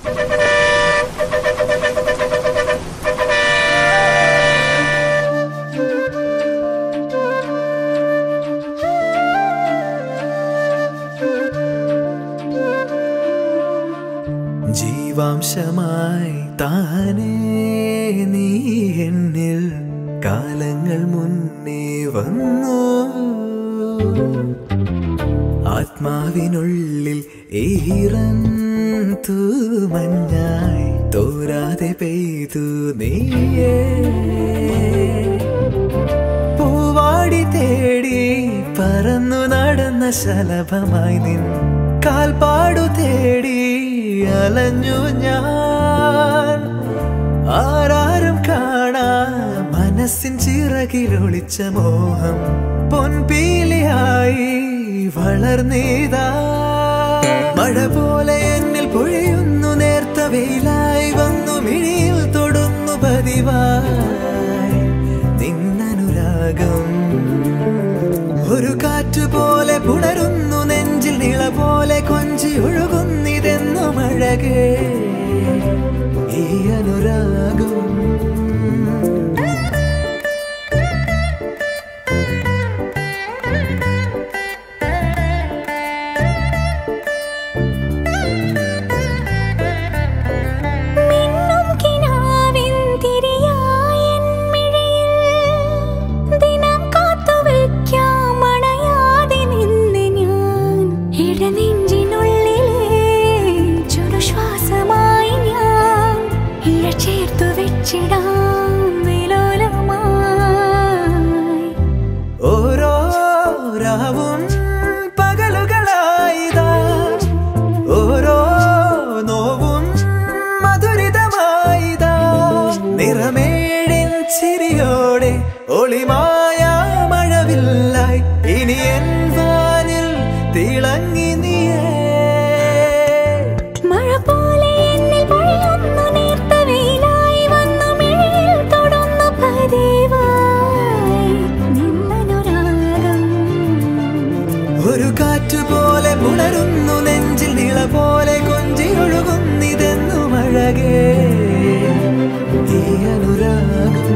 ജീവാംശമായി താനേ നീ എന്നിൽ കാലങ്ങൾ മുന്നേ വന്നു ആത്മാവിനുള്ളിൽ ഈറൻ തൂമഞ്ഞായി തോരാതെ പെയ്തു നീയേ പൂവാടി തേടി പറന്നു നടന്ന ശലഭമായി നിൻ കാൽപ്പാടു തേടി അലഞ്ഞു ഞാൻ ആരാരും കാണാ മനസ്സിൻ ചിറകിലൊളിച്ച മോഹം പൊൻപീലിയായി വളർന്നീതാ മഴ പോലെ എന്നിൽ പൊഴിയുന്നു നേർത്ത വെയിലായി വന്നു മിഴിയിൽ തൊടുന്നു പതിവായി നിന്നനുരാഗം ഒരു കാറ്റ് പോലെ പുണരുന്നു നെഞ്ചിൽ നിള പോലെ കൊഞ്ചി ഒഴുകുന്നിതെന്നു മഴകേ ഈ അനുരാഗം മിന്നും കിനാവിൻ തിരിയായൻ മിഴിയിൽ ദിനം കാത്തുവയ്ക്കാം അണയാതെ നിന്ന് ഞാൻ ഇടനെഞ്ചിനുള്ളിലെ ചുടുശ്വാസമായി ഞാൻ ഇഴ ചേർത്തു വെച്ചിടാം വിലോലമായി ഓരോ രാവും പകലുകളായിതാ ഓരോ നോവും മധുരിതമായിതാ നിറമേഴിൻ ചിരിയോടെ ഒളിമായ മഴവില്ലായി ഇനി എൻ വാനിൽ തിളങ്ങി നീയേ മഴ പോലെ എന്നിൽ പൊഴിയുന്നു നേർത്ത വെയിലായി വന്നു മിഴിയിൽ തൊടുന്നു പതിവായി നിന്നനുരാഗം ഒരു കാറ്റ് പോലെ പുണരുന്നു നെഞ്ചിൽ നിള പോലെ കൊഞ്ചി ഒഴുകുന്നിതെന്നു മഴകേ ഈ അനുരാഗം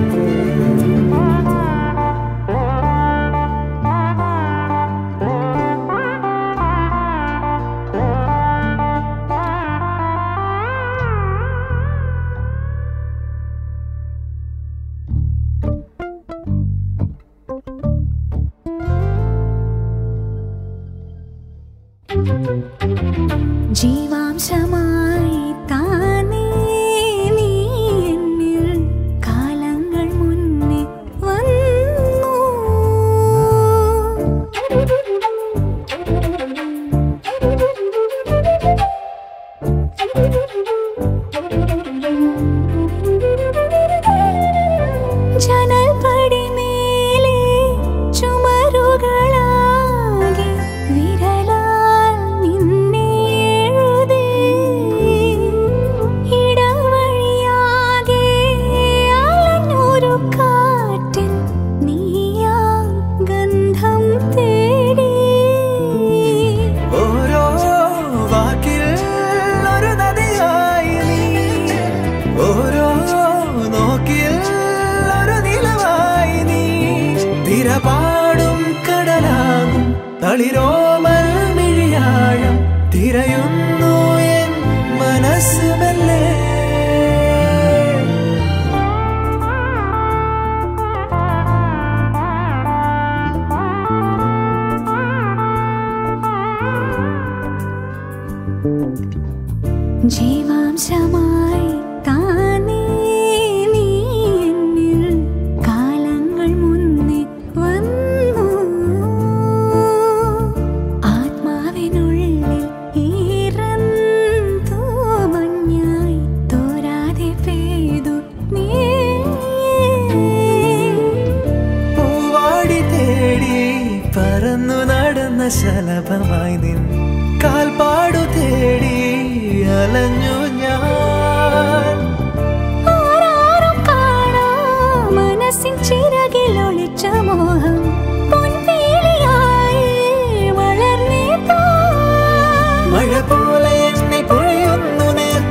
ജീവാംശമായി താനേ നീ എന്നിൽ കാലങ്ങൾ മുന്നേ വന്നു ജനൽ പടിമേലെ ചുമരുകളാകെ വിരലാൽ നിന്നെ എഴുതി ഇടവഴിയാകെ അലഞ്ഞൊരു കാറ്റിൽ നീയാ ഗന്ധം തേടി ഓരോ വാക്കിൽ ഒരു നദിയായി നീ ഓരോ നോക്കിൽ ഒരു നിലവായി നീ തിരപാടും കടലാകും തളിരോമൽ മിഴിയാഴം തിരയുന്നു എൻ മനസ്സ് മെല്ലെ ജീവാംശമായി താനേ നീ എന്നിൽ കാലങ്ങൾ മുന്നേ വന്നു ആത്മാവിനുള്ളിൽ ഈറന്തോ മഞ്ഞായി തോരാതെ പെയ്തു നീ പൂവാടി തേടി പറന്നു നടന്ന ശലഭമായി നിൻ കാൽപ്പാടു തേടി അലഞ്ഞു ഞാൻ ആരാരും കാണാ മനസ്സിൻ ചിറകിൽ ഒളിച്ച മോഹം പൊൻവേലിയായി വളർന്നേതാ മഴ പോലെ എന്നെ പൊഴിയുന്നു നേർത്ത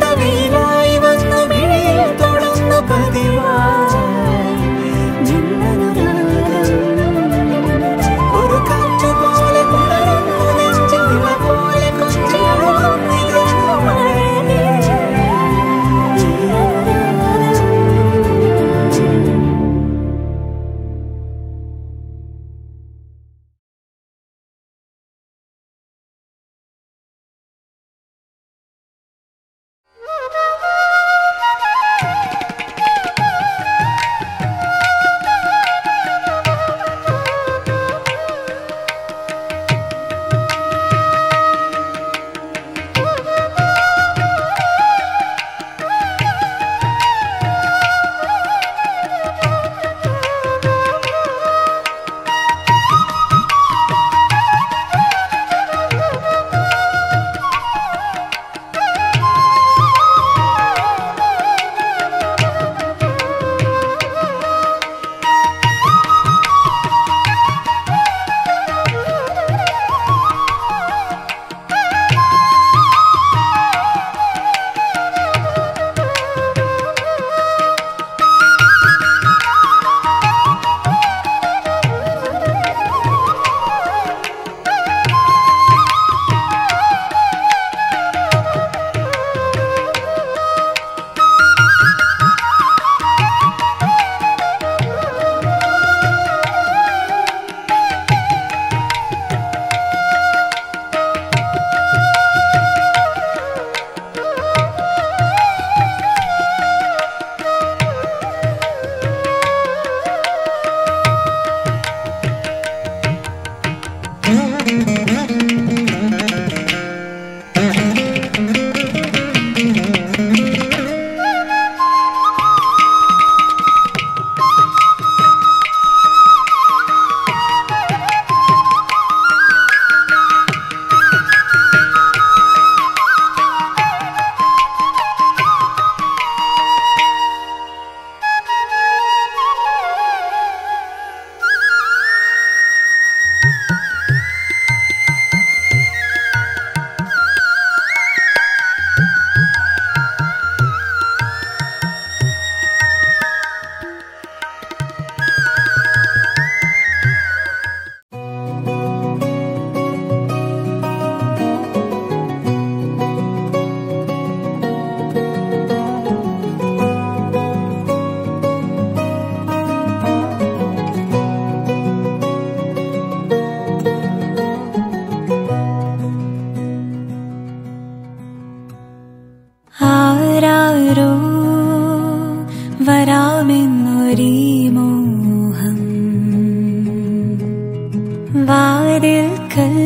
വാതിൽക്കൽ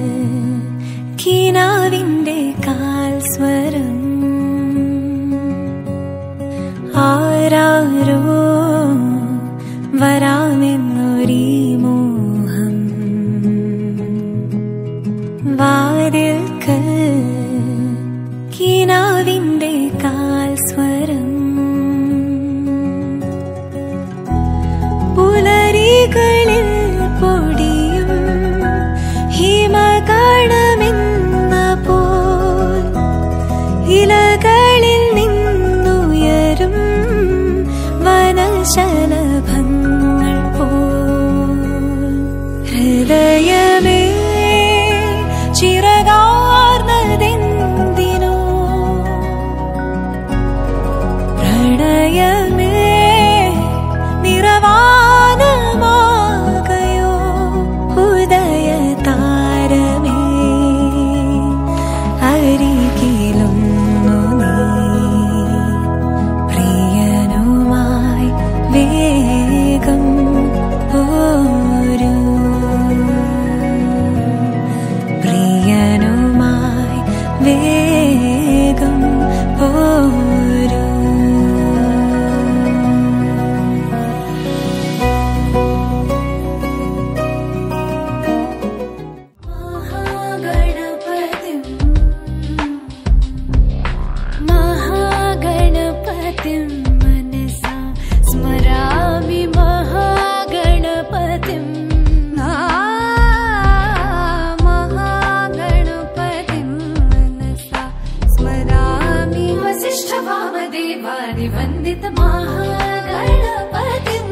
കിനാവിന്റെ കാൽ സ്വരം ആരാരോ വരാമെന്നൊരീ മോഹം വാതിൽക്കൽ കിനാവിന്റെ കാൽ സ്വരം പുലരികളിൽ പൊടിയും ഹിമകണമെന്ന പോൽ ഇലകളിൽ നിന്നുയരും വനശലഭങ്ങൾ പോൽ ഹൃദയമേ ചിറകാർന്നതെന്തിനോ പ്രണയമേ നിറവാനമാകയോ ഉദയ താരമേ അരികിലൊന്നു നീ പ്രിയനുമായി വേഗം പോരൂ പ്രിയനുമായി വേഗം പോരൂ മഹാഗണപതിം മഹാഗണപതിം മനസാ സ്മരാമി മഹാഗണപതിം മഹാഗണപതിം മനസാ സ്മരാമി വസിഷ്ഠവാമദേവാദി വന്ദിത മഹാഗണപതിം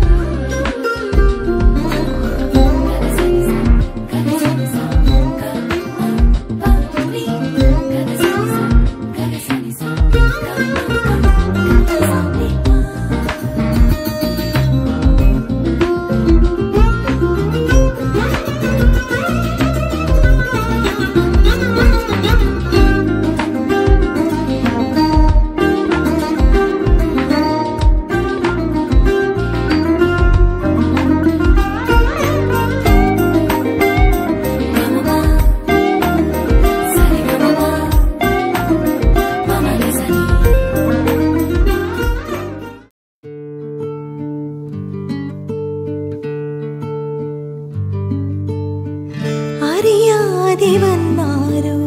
അറിയാതെ വന്നാരോ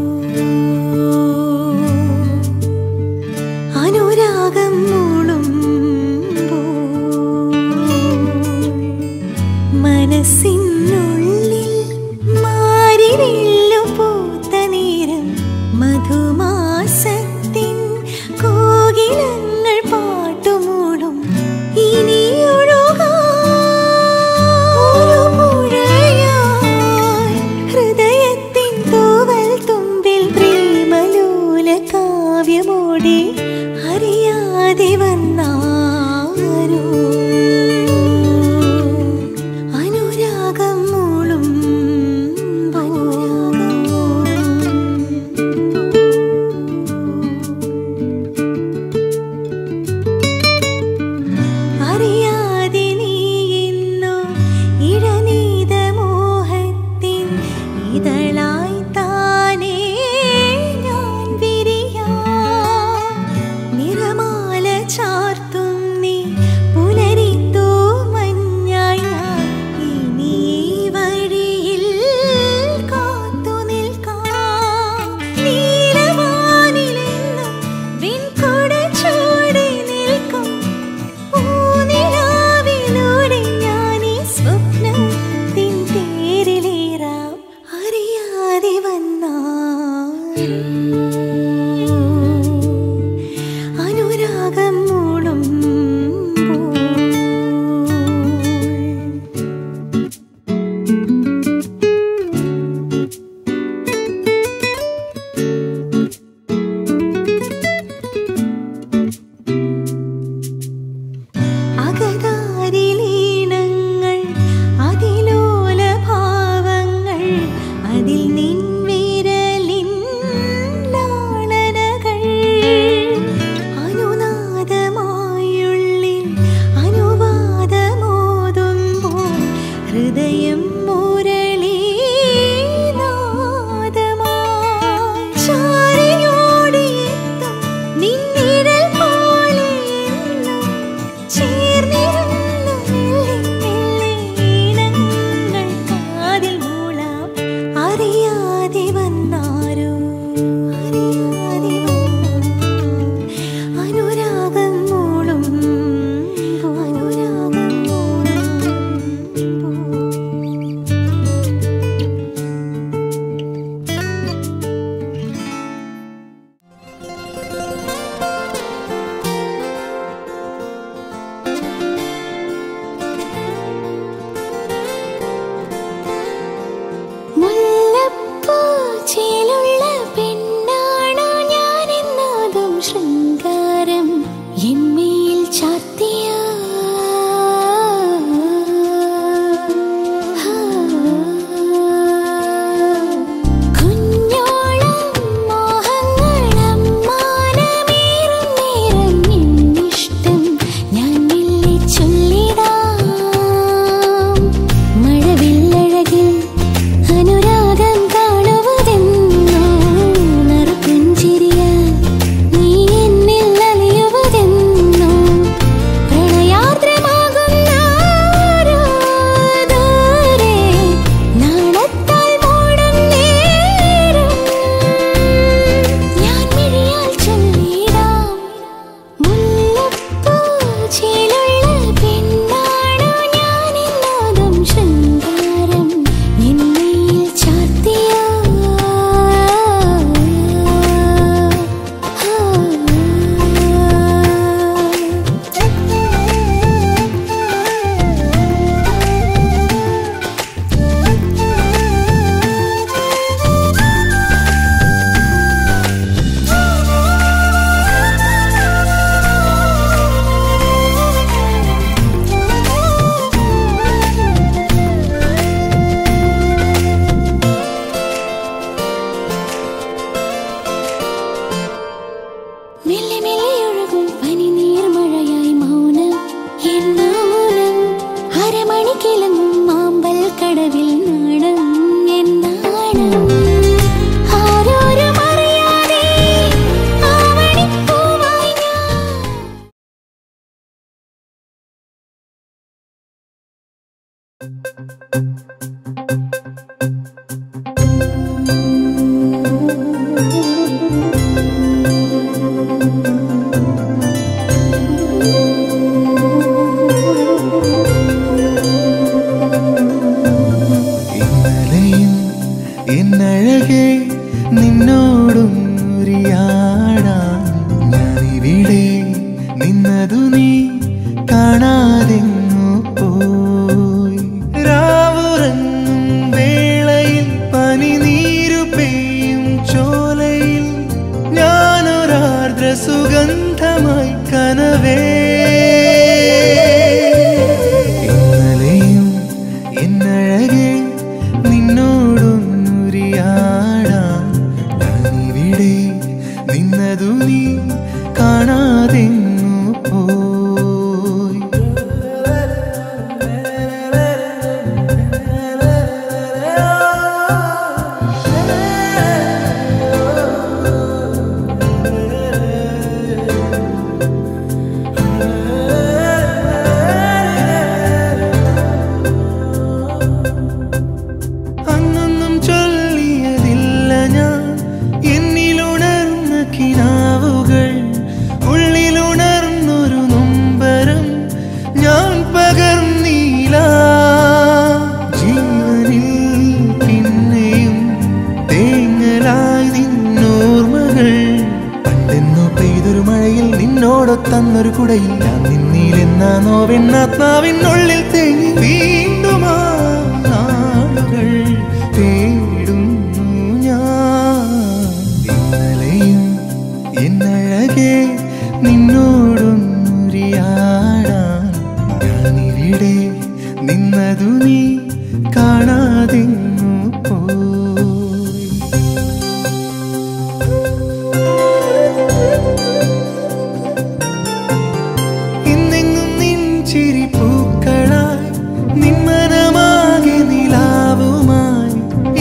അനുരാഗം മൂളുമ്പോൾ മനസ്സിനുള്ളിൽ മാറിവില്ലു പൂത്ത നേരം മധുമാസത്തിൻ കോകിലങ്ങൾ പാട്ടുമൂടും ഇനിയൊഴുകാ ഒരു പുഴയായി ഹൃദയത്തിൻ തൂവൽ തുമ്പിൽ പ്രേമലോല കാവ്യമോടെ അറിയാതെ വന്നാരോ അനുരാഗം മൂളും അറിയാതെ നീ ഇന്നോ ഇഴനീത മോഹത്തിൻ ഇതളായി താനേ ഞാൻ വിരിയാ നിറമാല ചാർത്തും നീ പുലരിത്തൂ മഞ്ഞായി ഞാൻ ഇനി ഈ വഴിയിൽ കാത്തു നിൽക്കാം നീലവാനിലെന്നും വിൺകുട ചൂടി നിൽക്കും പൂനിലാവിലൂടെ ഞാനീ സ്വപ്നത്തിൻ തേരിലേറാം അറിയാതെ വന്നാരും അനുരാഗം മൂളും അകതാരിലീണങ്ങൾ അതിലോല ഭാവങ്ങൾ അതിൽ നിൻവിരലിൻ ചേലുള്ള പെണ്ണാണു ഞാനെന്നതും ശൃംഗാരം എന്മേൽ ചാർത്തിയ കുഞ്ഞോളം മോഹങ്ങളും മാനമേറും നേരം എന്നിഷ്ടം ഞാൻ മെല്ലെ ചൊല്ലിടാം മഴവില്ലഴകിൽ അനുരാഗം കാണുവതെന്നോ നറുപുഞ്ചിരിയാൽ നീ എന്നിൽ അലിയുവതെന്നോ പ്രണയാർദ്രമാകുന്ന ആരോ ദൂരെ നാണത്താൽ മൂടും നേരം ഞാൻ മിഴിയാൽ ചൊല്ലിടാം മുല്ലപ്പൂ ചേലുള്ള പെണ്ണാണു ഞാനെന്നതും ശൃംഗാരം എന്നിൽ ചാർത്തിയ മെല്ലെ മെല്ലെ ഒഴുകും പനിനീർമഴയായി മൗനം എൻ മൗനം അരമണി കിളങ്ങും മാമ്പൽ കടവിൽ നാണം എൻ നാണം ആരോരും അറിയാതെ ആവണിപ്പൂവായി ഞാൻ ഇന്നലെയും എന്നഴകെ നിന്നോടും ഉരിയാടാൻ ഞാനിവിടെ നിന്നതു നീ കാണാതെങ്ങു പോയി രാവുറങ്ങും വേളയിൽ പനിനീരു പെയ്യും ചോലയിൽ ഞാനൊരാർദ്ര സുഗന്ധമായി കനവേ ഇന്നലെയും എന്നഴകെ നിന്നോടൊന്നുരിയാടാൻ ഞാനിവിടെ നിന്നതു നീ കാണാതെങ്ങു പോയി അന്നൊന്നും ചൊല്ലിയതില്ല ഞാൻ എന്നിലുണർന്ന കിനാവുകൾ ഉള്ളിലുണർന്നൊരു നൊമ്പരം ഞാൻ പകർന്നീല ജീവനിൽ പിന്നെയും തേങ്ങലായി നിന്നോർമ്മകൾ പണ്ടെന്നോ പെയ്തൊരു മഴയിൽ നിന്നോടൊത്തന്നൊരു കുടയിൽ ഞാൻ നിന്നീലെന്ന നോവെന്നാത്മാവിനുള്ളിൽ തേങ്ങി വീണ്ടും ആ നാളുകൾ തേടുന്നു ഞാൻ ഇന്നലെയും എന്നഴകെ നിന്നോടൊന്നുരിയാടാൻ ഞാനിവിടെ നിന്നതു നീ കാണാതെങ്ങു പോയി ഇന്നെങ്ങും നിൻ ചിരി പൂക്കളായി നിന്മനമാകെ നിലാവുമായി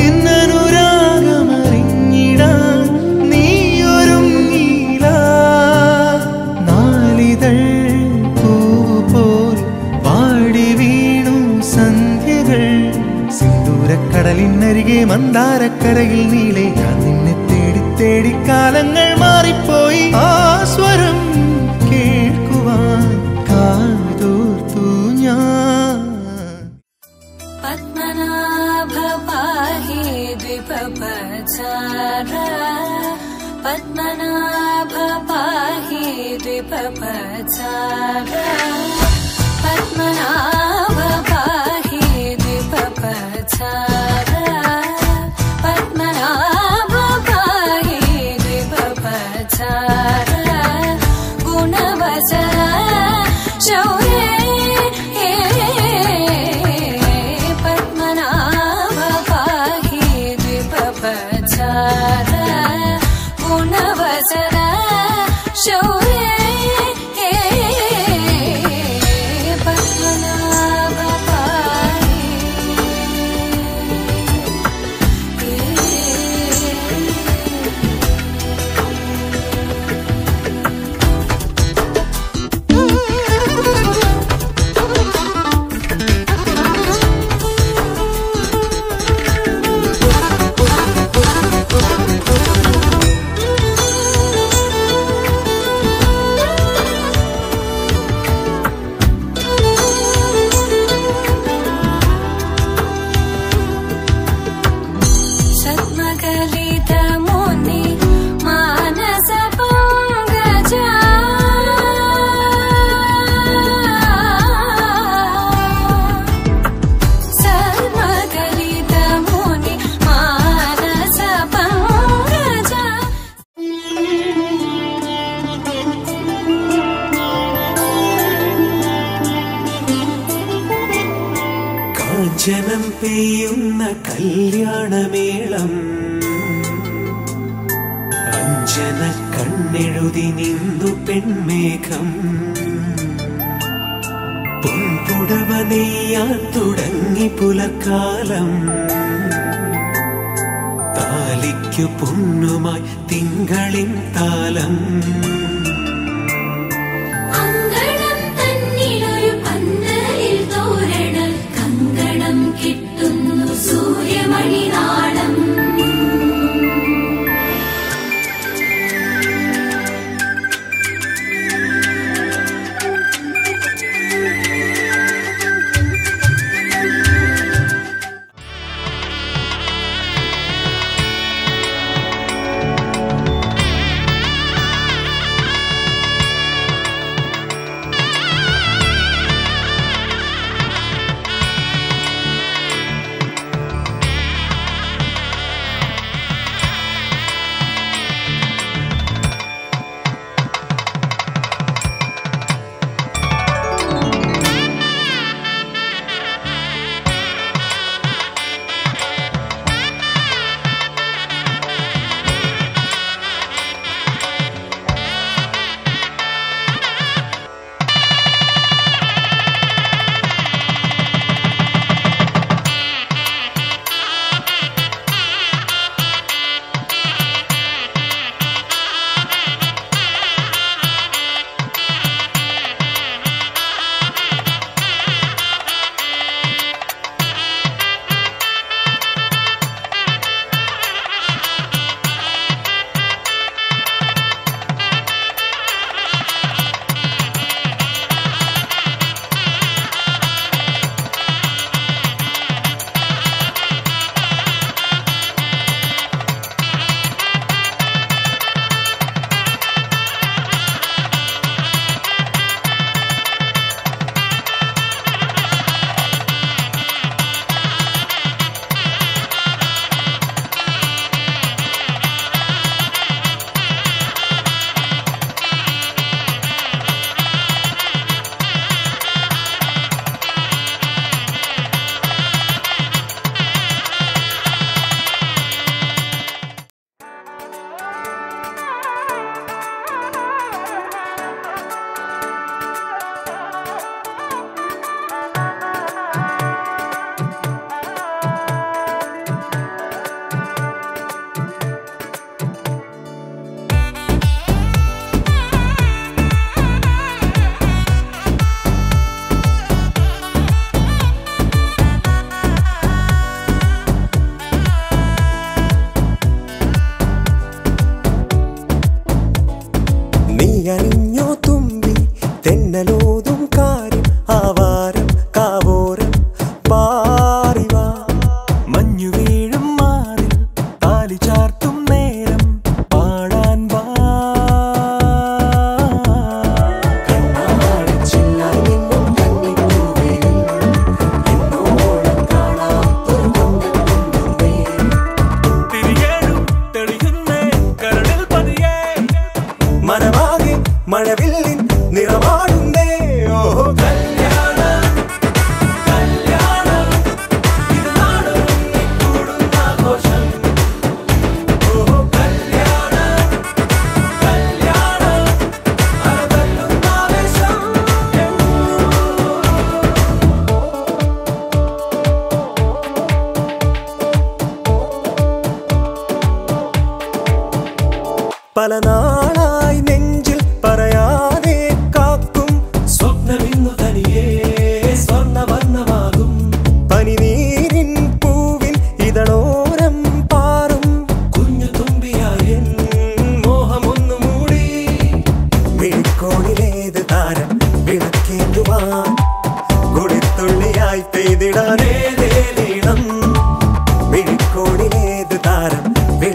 എന്നനുരാഗമറിഞ്ഞിടാൻ നീയൊരുങ്ങീല നാളിതൾ പൂപോൽ പാടി വീണു സന്ധ്യകൾ സിന്ദൂരക്കടലിനരികെ മന്ദാരക്കരയിൽ നീളെ ഞാൻ നിന്നെ തേടി തേടി കാലങ്ങൾ മാറിപ്പോയി ആ സ്വരം കേൾക്കുവാൻ കാതോർത്തു ഞാൻ पद्मनाभ पाहि द्विपपचार पद्मनाभ पाहि द्विपपचार पद्मनाभ पाहि द्विपपचार पद्मनाभ मुनि मानस पङ्कजा सर्वगलित मुनि मानस पङ्कजा കാഞ്ചനം പെയ്യുന്ന കല്യാണമേളം അഞ്ജന കണ്ണെഴുതി നിന്നു പെൺമേഘം പൊൻപുടവ നെയ്യാൻ തുടങ്ങി പുലർക്കാലം താലിക്കു പൊന്നുമായി തിങ്കളിൻ താലം അങ്കണം തന്നിലൊരു പന്തലിൽ തോരണം കങ്കണം കിട്ടുന്നു സൂര്യമണിനാളം നീ അണിഞ്ഞോ തുമ്പി തെന്നലോതും കാര്യം ആവാരം കാവോരം പാറിവാ മഞ്ഞു വീഴും മാറിൽ താലി ചാർത്തും നേരം പാടാൻ വാ കണ്ണാടിച്ചില്ലായി നിന്നും കണ്ണിപ്പൂവേൽ എന്നോളം കാണാത്തൊരു കൊണ്ടൻ കൊണ്ടുവേ തിരികേഴും തെളിയുന്നേ കരളിൽ പതിയേ മനമാകെ മഴവില്ലിൻ നിറമാടുന്നേ ഓഹോ കല്യാണം കല്യാണം ഇത് നാടൊരുങ്ങി കൂടുന്ന ആഘോഷം ഓഹോ കല്യാണം കല്യാണം അലതല്ലുന്ന ആവേശം പല നാളായി നെഞ്ചിൽ പറയാതെ കാക്കും സ്വപ്നമിന്നു തനിയേ സ്വർണവർണ്ണമാകും പനിനീരിൻ പൂവിൽ ഇതളോരം പാറും കുഞ്ഞു തുമ്പിയായ മോഹമൊന്നു മൂടി മിഴിക്കോണിലേത് താരം വിളക്കേന്തുവാൻ കുടിത്തുള്ളിയായി പെയ്തിടാനേതേ നീളം മിഴിക്കോണിലേത് താരം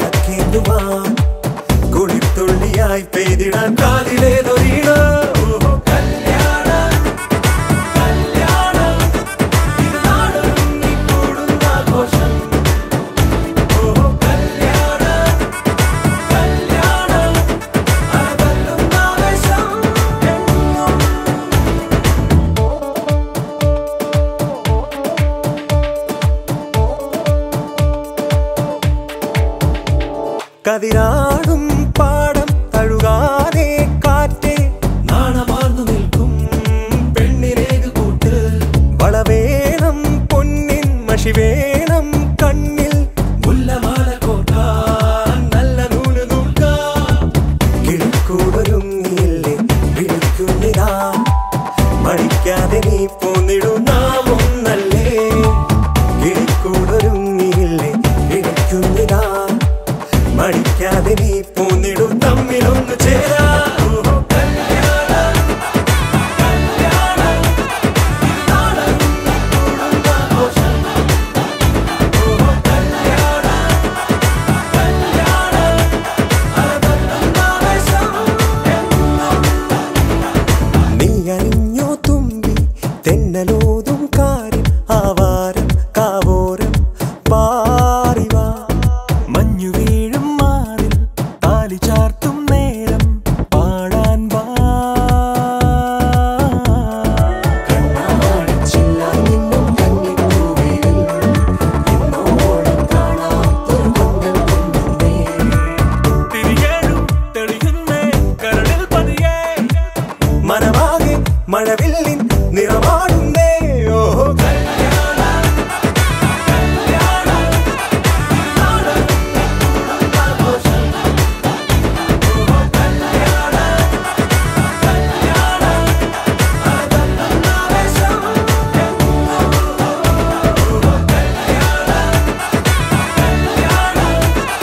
ചൊല്ലിടാൻ കാതിലേതൊരീണ ഓഹോ കല്യാണ കല്യാണ തിരുനാടൊരുങ്ങി കൂടുന്ന ആഘോഷം ഓഹോ കല്യാണ കല്യാണ അകത്തുന്ന ആവേശം എങ്ങും കതിരാടും പാടം തഴുകാതെ കാറ്റേ നാണമാർന്നു നിൽക്കും പെണ്ണിനേത് കൂട്ട് വളവേണം പൊന്നിൻ മഷി വേണം കണ്ണിൽ മുല്ലമാല കോർക്കാൻ നല്ല നൂല് നൂൽക്കാം കിളിക്കൂടൊരുങ്ങിയില്ലേ വിളിക്കുന്നിതാ മടിക്കാതെ നീ പോന്നിടൂ നാം ഒന്നല്ലേ കിളിക്കൂടൊരുങ്ങിയില്ലേ വിളിക്കുന്നിതാ മടിക്കാതെ നീ പോന്നിടൂ തമ്മിലൊന്ന് ചേരാ ഓഹോ കല്യാണം കല്യാണം നാടൻ കൂടുന്ന ആഘോഷം ഓഹോ കല്യാണം കല്യാണം അകത്തുന്ന ആവേശം എങ്ങും നീ അറിഞ്ഞോ തുമ്പി തെന്നലോതും കാര്യം ആവാരം കാവോരം പാറിവാ മഞ്ഞു വീഴും മാറിൽ താലി ചാർത്തും നേരം പാടാൻ വാ കണ്ണാടിച്ചില്ലാൻ നിന്നും കന്നിപ്പൂവിൽ ഇന്നോളം കാണാത്തൊരു കൊണ്ടൽ കൊണ്ടുവന്നേ. തിരികേഴും തെളിയുന്നേ കരളിൽ പതിയേ മനമാകെ മഴവില്ലിൻ നിറമാടുന്നേ ഓഹോ കല്യാണ കല്യാണ നാടൻ കൂടുന്ന ആഘോഷം ഓഹോ കല്യാണ കല്യാണ അകത്തുന്ന ആവേശം എങ്ങും ഓഹോ കല്യാണ കല്യാണ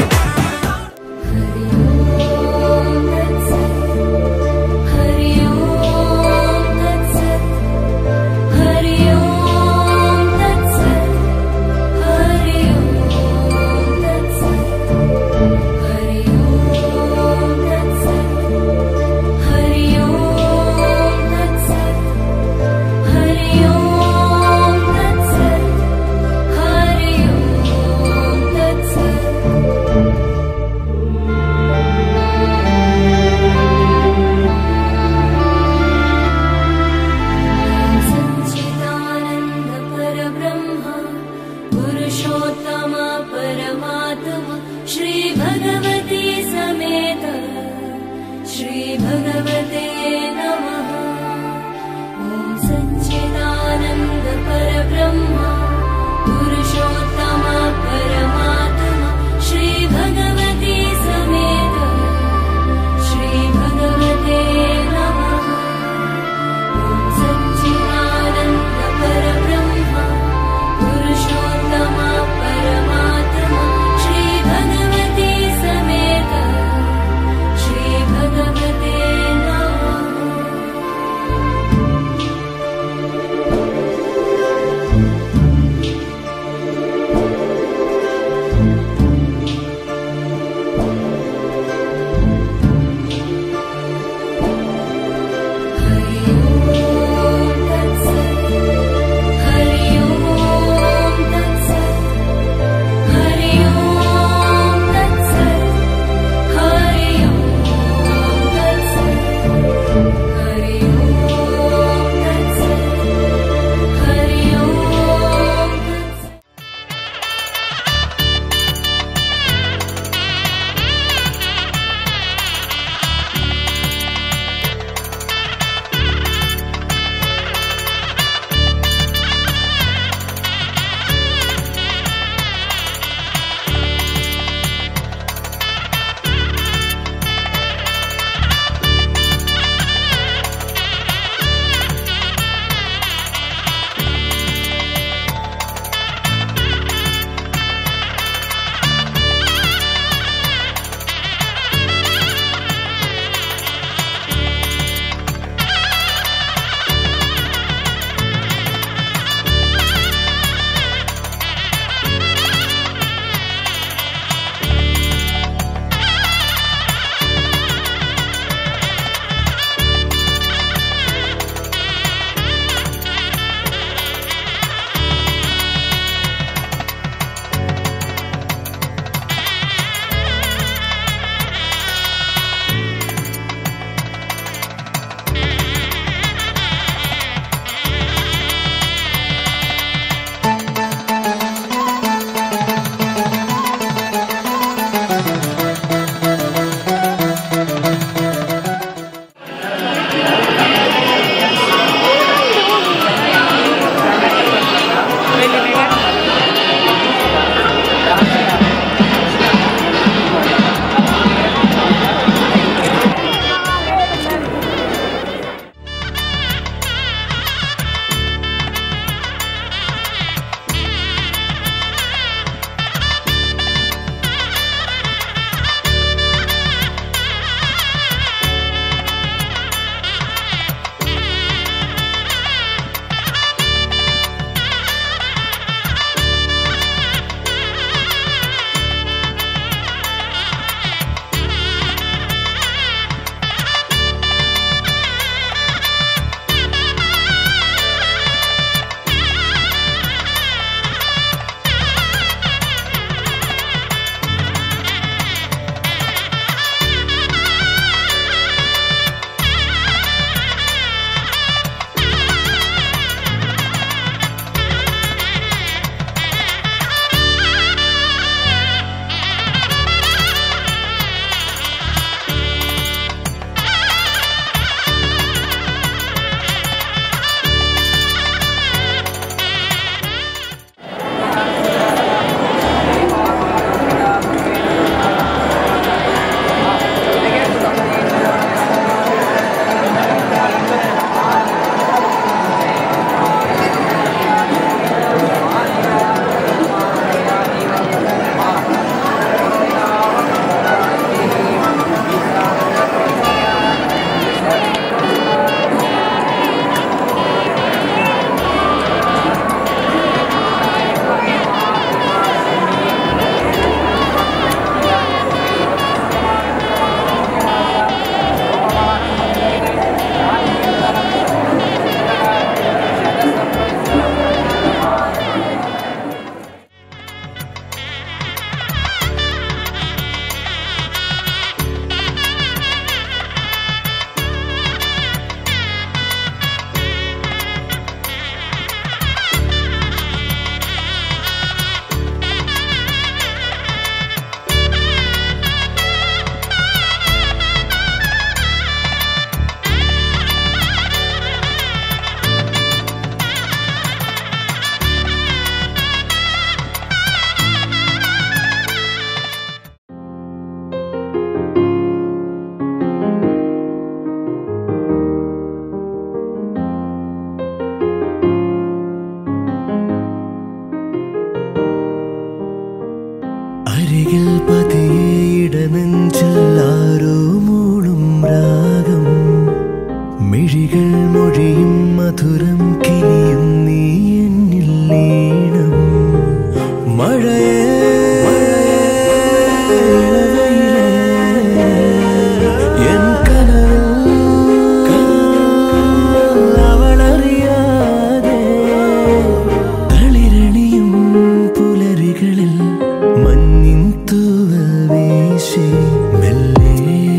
हरि ओम तत्सत् हरि ओम तत्सत् हरि ओम तत्सत् हरि ओम तत्सत् हरि ओम तत्सत् हरि ओम तत्सत् हरि ओम तत्सत् सच्चिदानन्द परब्रह्म पुरुषोत्तम परमात्मा श्रीभगवती समेत श्रीभगवते नमः ॐ सच्चिदानन्द परब्रह्म पुरुषोत्तम परमात्मा श्रीभगवती समेत श्रीभगवते नमः ॐ सच्चिदानन्द परब्रह्म पुरुषोत्तम परमात्मा श्रीभगवती समेत श्रीभगवते नमः അരികിൽ പതിയേട നെഞ്ചല്ലാരോ മൂളും രാഗം മിഴികൾ മൊഴിയും മധുരം കിനിയും നീ എന്നിൽ ലീണം മഴയേ ഇളവയിലേ, എൻ കനവിൽ അവളറിയാതെ തളിരണിയും പുലരികളിൽ മഞ്ഞിൻ തൂവൽ വീശി മെല്ലെ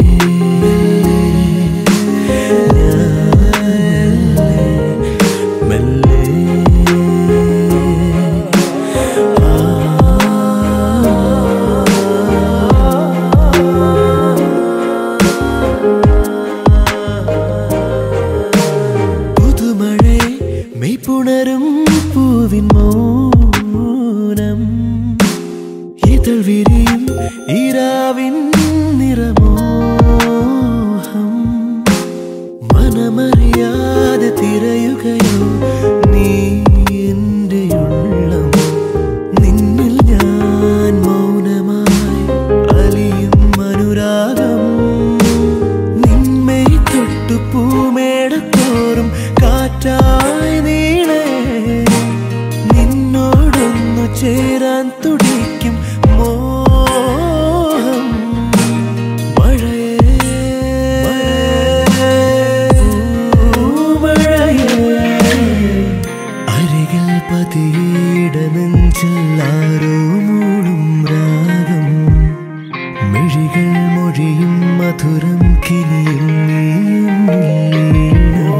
ഞാൻ മെല്ലെ പുതുമഴേ മെയ്പുണരും പൂവിൻ മൗനം ഇതൾ വിരിയും ഈരാവിൻ നിറമോഹം മനമറിയാതെ തിരയുകയോ നീ എൻ്റെ ഉള്ളം നിന്നിൽ ഞാൻ മൗനമായി അലിയും അനുരാഗം നിന്മേ തൊട്ടു പൂമേടത്തോറും കാറ്റായി നീളേ നിന്നോടൊന്നു ചേരാൻ തുടിക്കും മോഹം മഴയേ മഴയേ അരികിൽ പതിയേട നെഞ്ചല്ലാരോ മൂളും രാഗം മിഴികൾ മൊഴിയും മധുരം കിനിയും നീയും നീണം.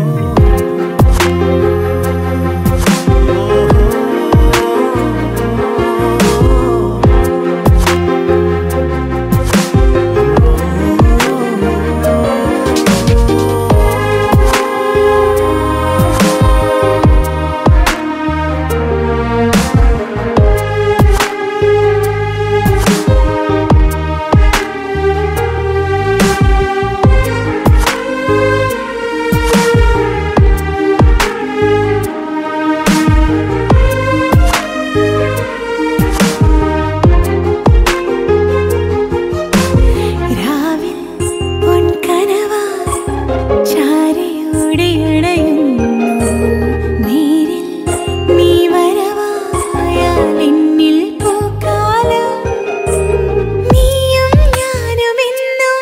രാവിൽ പൊൻകനവായി ചാരിയോടിയണയുന്നു നീരിൽ നീ വരവായാൽ എന്നിൽ പൂക്കാലം നീയും ഞാനുമെന്നും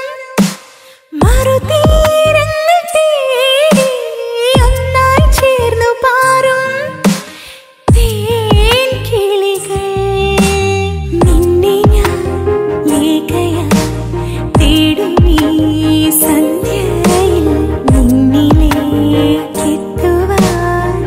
മറുതീരങ്ങൾ തേടി ഒന്നായി ചേർന്നു പാറും തേൻ കിളികൾ നിന്നെ ഞാൻ ഏകയായി തേടും ഈ സന്ധ്യയിൽ നിന്നിലേക്കെത്തുവാൻ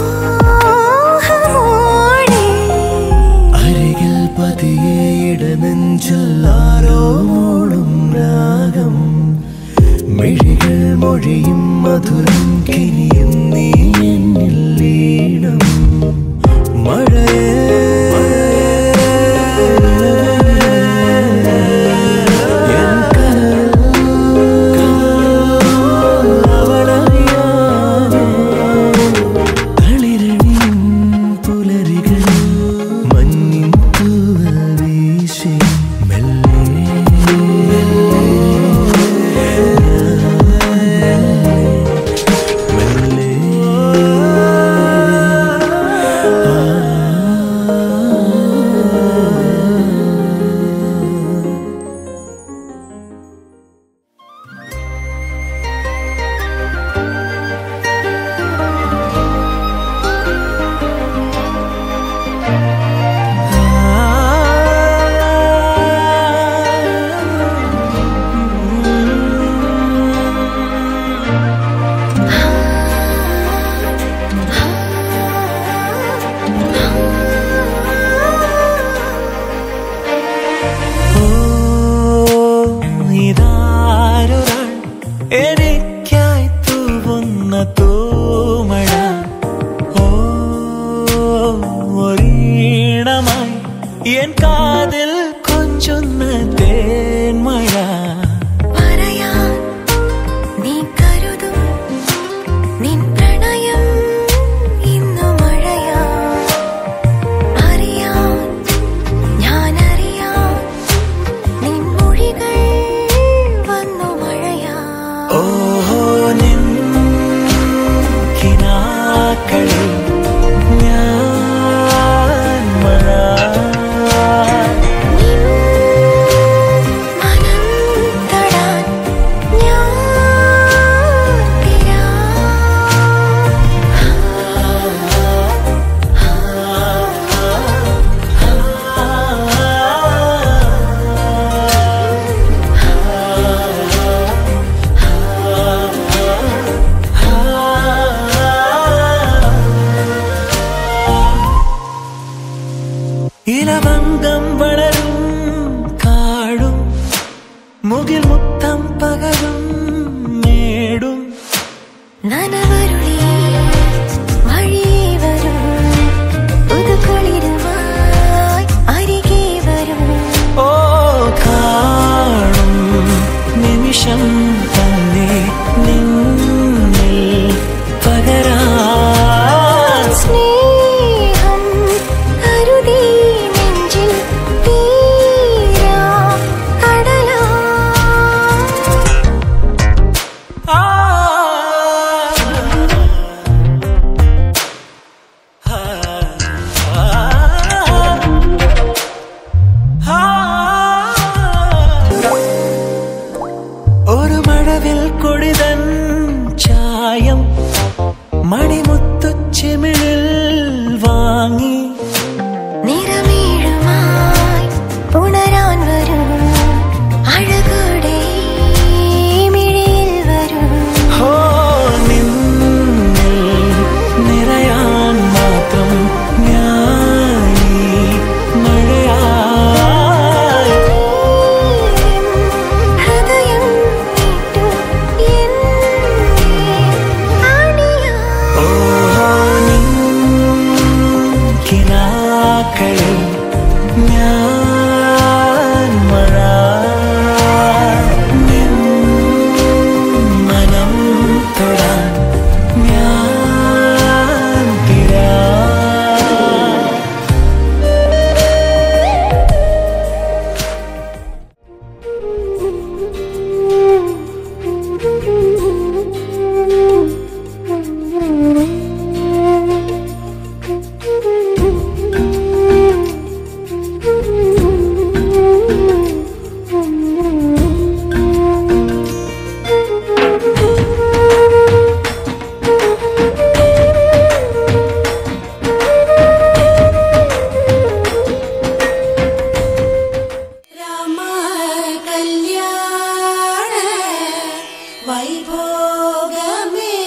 മോഹമോടെ അരികിൽ പതിയേട നെഞ്ചല്ലാരോ മൂളും രാഗം മിഴികൾ മൊഴിയും മധുരം കിനിയും നീ എന്നിൽ ലീണം മഴയേ എൻ കനവിൽ അവളറിയാതെ തളിരണിയും പുലരികളിൽ മഞ്ഞിൻ തൂവൽ വീശി മെല്ലെ മെല്ലെ ഓ ഇതാരൊരാൾ എനിക്കായി തൂവുന്ന തൂമഴ ഓ ഒരീണമായി എൻ കാതിൽ കൊഞ്ചുന്ന തേന്മഴ പറയാൻ നീ കരുതും നിൻ പ്രണയം ഇന്നു മഴയാ അറിയാൻ ഞാൻ അറിയാൻ നിമിഷം തന്നെ നിന്നിൽ പകരാൻ സ്നേഹം കരുതി നെഞ്ചിൽ തീരാ കടലാ ആ ഒരു മഴവിൽ കൊടിതൻ ചായം മണിമുത്തുച്ചിമിഴിൽ വാങ്ങി നിറമീഴുമായി പുണരാൻ വരൂ അഴകോടെ മിഴിയിൽ വരൂ ഹോ നിന്നിൽ നിറയാൻ മാത്രം ഞാനീ മഴയായി ഹൃദയം നീട്ടു എന്നെ ആണിയാ ഓ നിൻ കിനാക്കളിൽ ഞാൻ മഴ നിൻ മനം തൊടാൻ ഞാൻ തിരാ രാമ കല്യാണ വൈഭോഗമേ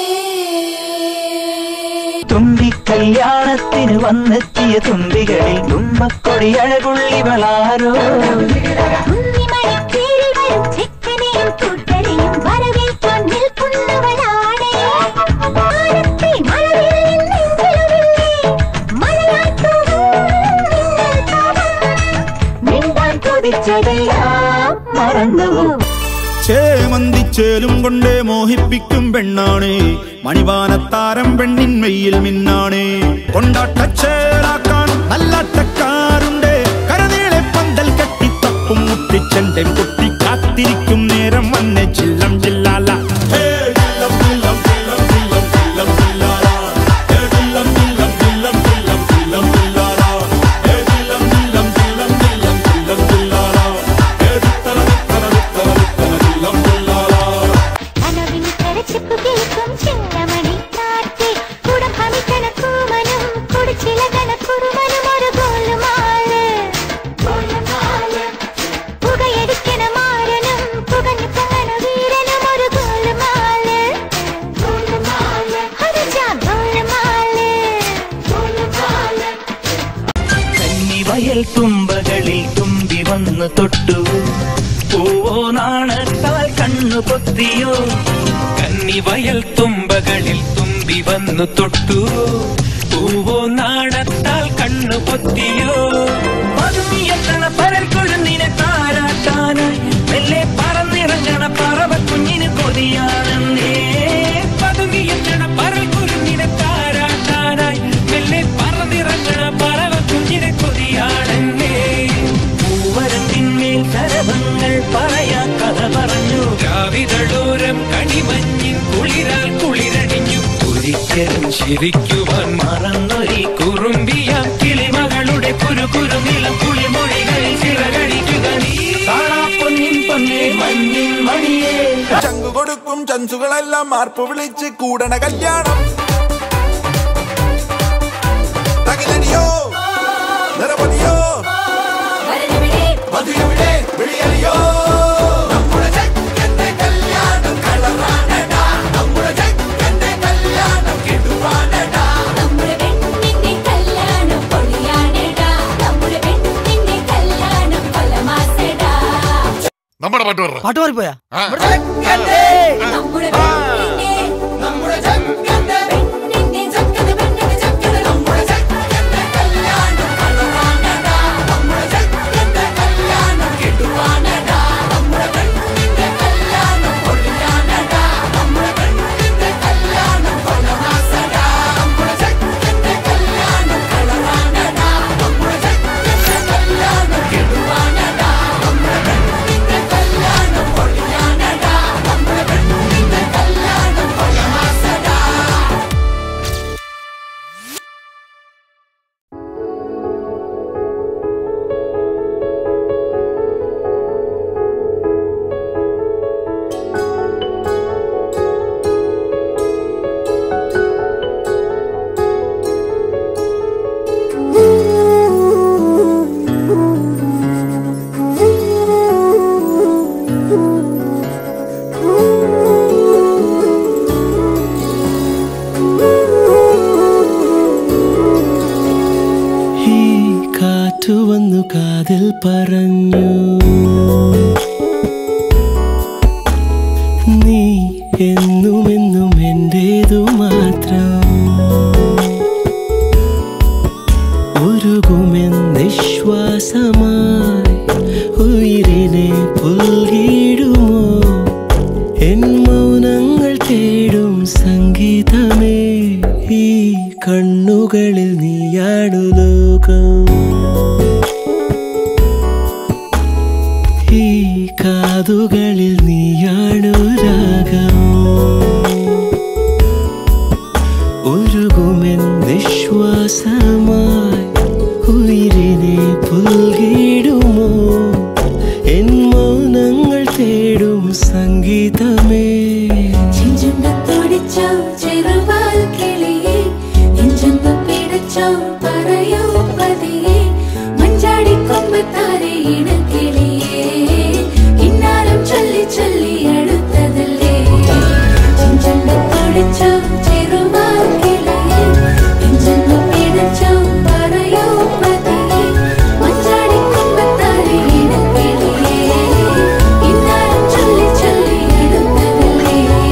തുമ്പി കല്യാണത്തിന് വന്നെത്തിയ തുമ്പികളിൽ തുമ്പക്കൊടി അഴകുള്ളിവളാരോ ഉണ്ണിമണിത്തേരിൽ വരും ചെക്കനെയും കൂട്ടരെയും വരവേൽക്കാൻ നിൽക്കുന്നവളാണേ. മാനത്തെ മഴവില്ലിൻ നെഞ്ചിലുമില്ലേ മഴയായി തൂവും മിന്നൽ താവം. മിണ്ടാൻ കൊതിച്ചതെല്ലാം മറന്നുപോകും ചേമന്തിച്ചേലും കൊണ്ടേ മോഹിപ്പിക്കും പെണ്ണാണ് മണിവാനത്താരം പെണ്ണിൻ മെയ്യിൽ മിന്നാണ് കൊണ്ടാട്ടച്ചേലാക്കാൻ നല്ലാട്ടക്കാരുണ്ട് കരനീളെ പന്തൽ കെട്ടി തപ്പും മുട്ടിച്ചെന്റെ കുട്ടി കാത്തിരിക്കും നേരം വന്നെ ചില്ലം ചില്ലാല ഹേ, ചില്ലം, ചില്ലം, ചില്ലം, ചില്ലം, ചില്ലം, ചില്ലാല. ഹേ, ചില്ലം, ചില്ലം, ചില്ലം, ചില്ലം, ചില്ലം, ചില്ലാല. ഹേ, ചില്ലം, ചില്ലം, ചില്ലം, ചില്ലം, ചില്ലം, ചില്ലാല. ഹേ, വിത്തല, വിത്തല, വിത്തല, വിത്തല, ചില്ലം, ചില്ലാല. കനവിന് തെരച്ചിപ്പ് കേൾക്കും ചിന്നമണി കാറ്റേ കുടം ഭമിക്കണ കൂമനും കുടിച്ചിലകണ കുറുമനും ഒരു ഗോലുമാല് ഗോലുമാല് പുകയടിക്കണ മാരനും പുകഞ്ഞു പൊങ്ങണ വീരനും ഒരു ഗോലുമാല് ഗോലുമാല് ഹരിജാ ഗോലുമാല് ഗോലുമാല് കന്നിവയൽ തുമ്പകളിൽ തുമ്പി വന്ന് തൊട്ടു പൂവോ നാണത്താൽ കണ്ണു പൊത്തിയോ കന്നിവയൽ തുമ്പകളിൽ തുമ്പി വന്നു തൊട്ടു പൂവോ നാണത്താൽ കണ്ണു പൊത്തിയോ പതുങ്ങിയെത്തണ പരൽ കൊഴുന്നിനെ താരാട്ടാനായി മെല്ലെ പറന്നിറങ്ങണ പറവ കുഞ്ഞിന് കൊതിയാണെന്നേ പതുങ്ങിയെത്തണ പരൽ കൊഴുന്നിനെ താരാട്ടാനായി മെല്ലെ പറന്നിറങ്ങണ പറവ കുഞ്ഞിനെ കൊതിയാണെന്നേ പൂവരത്തിന്മേൽ സരഭങ്ങൾ പറയാ കഥ പറഞ്ഞു രാവിതളോരം കണിമഞ്ഞിൻ കുളിരാൽ കുളിരണിഞ്ഞു ഒരിക്കലും ചിരിക്കുവാൻ മറന്നൊരി കുറുമ്പിയാം കിളിമകളുടെ കുരു കുരുനിലം കുളിമൊഴികളിൽ ചിറകടിക്കുക നീ പൊന്നിൻ പൊന്നേ മഞ്ഞിൻ മണിയേ ചങ്കു കൊടുക്കും ചൻസുകളെല്ലാം മാർപ്പ് വിളിച്ച് കൂടണ കല്യാണം തകിലടിയോ നിറപതിയോ മധുരവിടെ വിളിയറിയോ നമ്മുടെ ചെക്കന്റെ കല്യാണം കളറാണടാ നമ്മുടെ ചെക്കന്റെ കല്യാണം കെടുവാണടാ നമ്മുടെ പെണ്ണിന്റെ കല്യാണം പൊളിയാണെടാ നമ്മുടെ പെണ്ണിന്റെ കല്യാണം കൊലമാസടാ നമ്മുടെ പാട്ട് പറ പാട്ട് മാറിപ്പോയാ നമ്മുടെ പെണ്ണിന്റെ നമ്മുടെ ചെക്കന്റെ പെണ്ണിന്റെ ചക്കര പെണ്ണിന്റെ ചക്കര നമ്മുടെ ചെക്കന്റെ കല്യാണം കളറാണടാ നമ്മുടെ ചെക്കന്റെ കല്യാണം കെടുവാണടാ നമ്മുടെ പെണ്ണിന്റെ കല്യാണം പറഞ്ഞു നീ എന്നും എന്നും എന്റേതു മാത്രം ഉരുകുമെന്നിശ്വാസമായി ഉയിരിനെ പുൽകിടുമോ എൻ മൗനങ്ങൾ തേടും സംഗീതമേ ഈ കണ്ണുകളിൽ നീയാണു ലോകം ഈ കാതുകളിൽ നീയാണു രാഗം ഉരുകുമെൻ നിശ്വാസമായി ഉയിരിനെ പുൽകിടുമോ എൻ മൗനങ്ങൾ തേടും സംഗീതമേ ചെഞ്ചുണ്ടത്തോടിച്ചോ ചെറുവാൽ കിളിയെ നെഞ്ചൊന്നു പിടച്ചോ പറയൂ പതിയെ മഞ്ചാടി കൊമ്പത്താരെ ഇണക്കിളിയെ ഇന്നാലും ചൊല്ലി ചൊല്ലി അടുത്തതല്ലേ ചെഞ്ചുണ്ടത്തോടിച്ചോ ചെറുവാൽ കിളിയെ നെഞ്ചൊന്നു പിടച്ചോ പറയൂ പതിയെ മഞ്ചാടി കൊമ്പത്താരെ ഇണക്കിളിയെ ഇന്നാലും ചൊല്ലി ചൊല്ലി അടുത്തതല്ലേ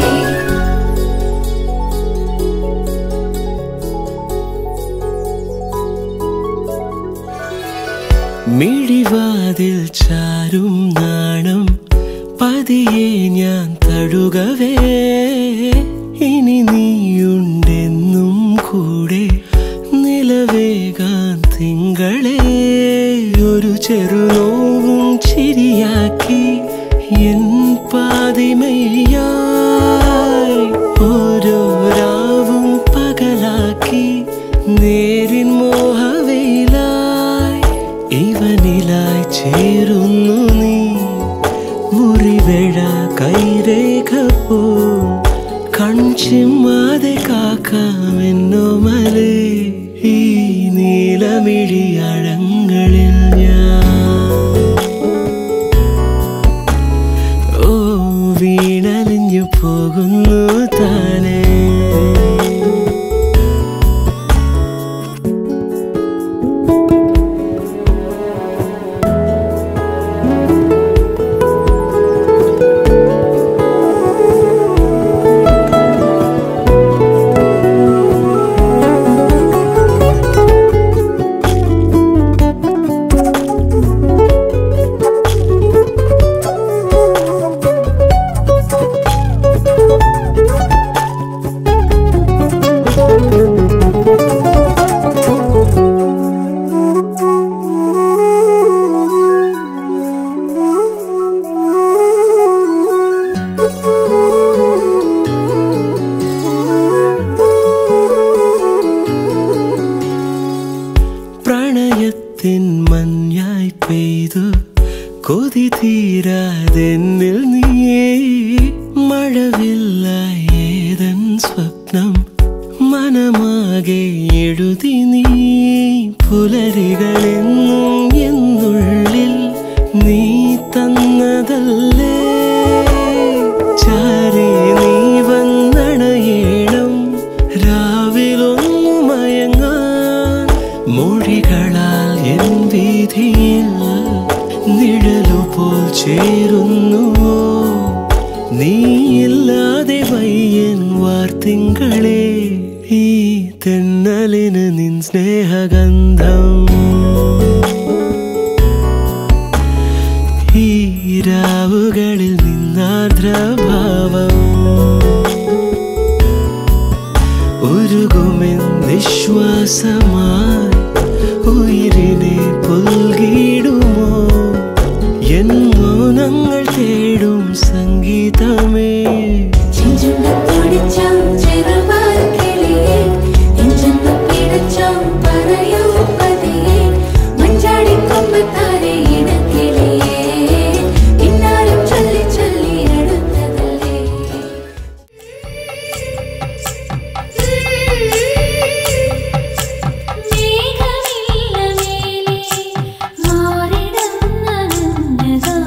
മിഴിവാതിൽ ചാരും നാണം പതിയെ ഞാൻ തഴുകവേ ഇനി നീയുണ്ടെന്നും കൂടെ നിലവേകാൻ തിങ്കളെ ഒരു ചെറുനോവും ചിരിയാക്കി എൻ പാതിമയായി ഓരോ രാവും പകലാക്കി നേരിൻ മോഹവയിലായി ഇവനിലായി ചേരുന്നു നീ മുറിവേഴ കൈരേഖ പോ കൺചിമ്മാതെ കാക്കാമെന്നോ മലേ ഈ നീലമിഴിയഴങ്ങളിൽ ഞാൻ ഓ വീണലിഞ്ഞു പോകുന്നു താനേ പ്രണയത്തിൻ മഞ്ഞായി പെയ്തു കൊതി തീരാതെന്നിൽ നീയേ മഴവില്ലായി ഏതൻ സ്വപ്നം മനമാകെ എഴുതി നീ പുലരികളെന്നും എന്നുള്ളിൽ നീ തന്നതല്ലേ ചാരേ നീ വന്നണയേണം രാവിലൊന്നു മയങ്ങാൻ മൊഴികളാൽ എൻ വീതിയിൽ നിഴലുപോൽ ചേരുന്നുവോ നീയില്ലാതെ വയ്യൻ വാർത്തിങ്കളെ ഈ തെന്നലിന് നിൻ സ്നേഹഗന്ധം ഈ രാവുകളിൽ നിന്നാർദ്രഭാവം ഉരുകുമെൻ നിശ്വാസമായി ഉയിരിനെ പുൽകിടുമോ എൻ മൗനങ്ങൾ തേടും സംഗീതമേ ചെഞ്ചുണ്ടത്തോടിച്ചോ ചെറുവാൽ കിളിയെ നെഞ്ചൊന്നു പിടച്ചോ പറയൂ പതിയെ മഞ്ചാടി കൊമ്പത്താരെ ഇണക്കിളിയെ ഇന്നാലും ചൊല്ലി ചൊല്ലി അടുത്തതല്ലേ മേഘമില്ല മേലെ മാറിടം നനഞ്ഞതോ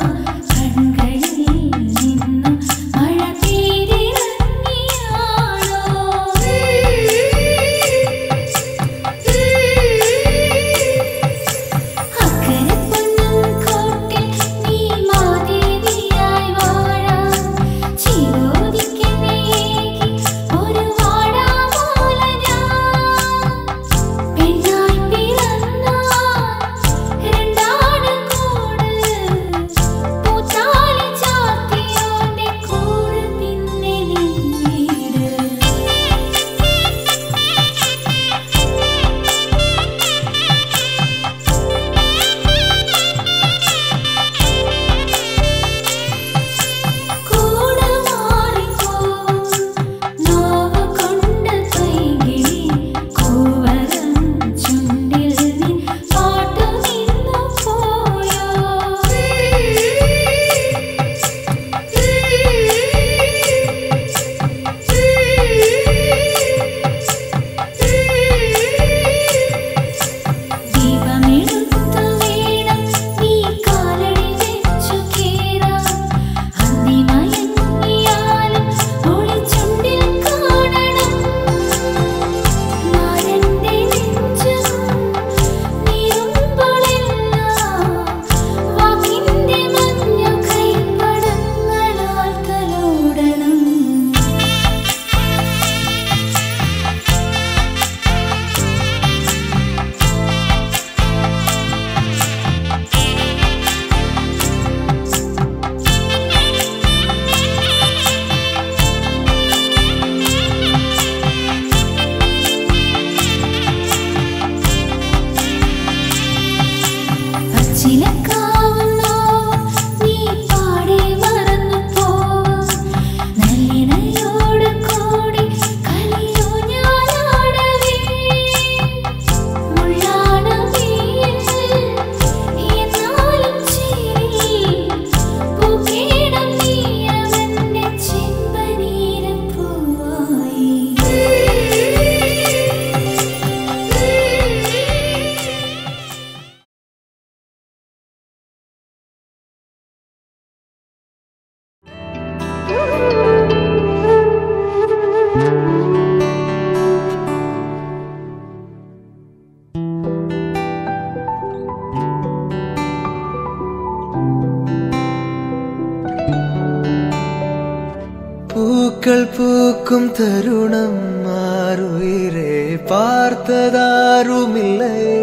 പൂക്കൾ പൂക്കും തരുണം മാറുയിരെ பார்த்ததாருமில்லை